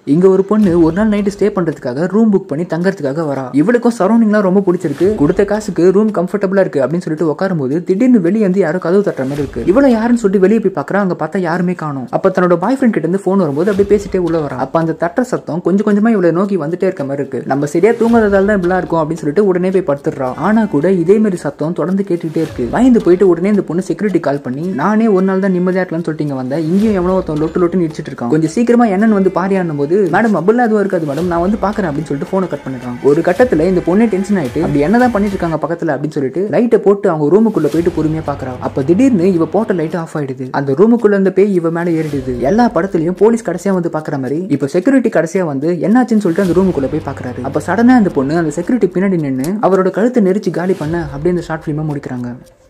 இங்க ஒரு பொண்ணு ஒரு நாள் நைட்டு ஸ்டே பண்றதுக்காக ரூம் புக் பண்ணி தங்கறதுக்காக வரா இவளுக்கும் சரௌண்டிங்லாம் ரொம்ப பிடிச்சிருக்கு கொடுத்த காசுக்கு ரூம் கம்ஃபர்டபுளா இருக்கு அப்படின்னு சொல்லிட்டு உட்காரும்போது திடீர்னு வெளியே வந்து யாரோ கதவு தட்டுற மாதிரி இருக்கு இவ்வளவு யாருன்னு சொல்லிட்டு வெளியே போய் பாக்குறா அங்க பார்த்தா யாருமே காணும் அப்ப தன்னோட பாய் ஃப்ரெண்ட் கிட்ட இருந்து போன் வரும்போது அப்படியே பேசிட்டே உள்ள வரா அப்ப அந்த தட்டுற சத்தம் கொஞ்சம் கொஞ்சமா இவளை நோக்கி வந்துட்டே இருக்க மாதிரி இருக்கு நம்ம சரியா தூங்காததால தான் இப்படிலாம் இருக்கும் அப்படின்னு சொல்லிட்டு உடனே போய் படுத்துடுறா ஆனா கூட இதே மாதிரி சத்தம் தொடர்ந்து கேட்டுக்கிட்டே இருக்கு பயந்து போயிட்டு உடனே இந்த பொண்ணு செக்யூரிட்டி கால் பண்ணி நானே ஒரு நாள் தான் நிம்மதியா இருக்கலாம்னு சொல்லிட்டு இங்க வந்தேன் இங்கேயும் எவ்வளோ ஒருத்தன் லொட்டு லொட்டுன்னு இடிச்சிட்டு இருக்கான் கொஞ்சம் சீக்கிரமா என்னன்னு வந்து பாரியானும் போது மேடம் அப்படிலாம் எதுவும் இருக்காது மேடம் நான் வந்து பாக்குறேன் அப்படின்னு சொல்லிட்டு போனை கட் பண்ணிடுறான் ஒரு கட்டத்துல இந்த பொண்ணே டென்ஷன் ஆயிட்டு அப்படி என்னதான் பண்ணிட்டு இருக்காங்க பக்கத்துல அப்படின்னு சொல்லிட்டு லைட்டை போட்டு அவங்க ரூமுக்குள்ள போயிட்டு பொறுமையா பாக்குறா அப்ப திடீர்னு இவ போட்ட லைட் ஆஃப் ஆயிடுது அந்த ரூமுக்குள்ள இருந்த பேய் இவ மேல ஏறிடுது எல்லா படத்துலயும் போலீஸ் கடைசியா வந்து பாக்குற மாதிரி இப்ப செக்யூரிட்டி கடைசியா வந்து என்னாச்சுன்னு சொல்லிட்டு அந்த ரூமுக்குள்ள போய் பாக்குறாரு அப்ப சடனா அந்த பொண்ணு அந்த செக்யூரிட்டி பின்னாடி நின்னு அவரோட கழுத்தை நெரிச்சு காலி பண்ண அப்படியே அந்த ஷார்ட் ஃபிலிமா முடிக்கிறாங்க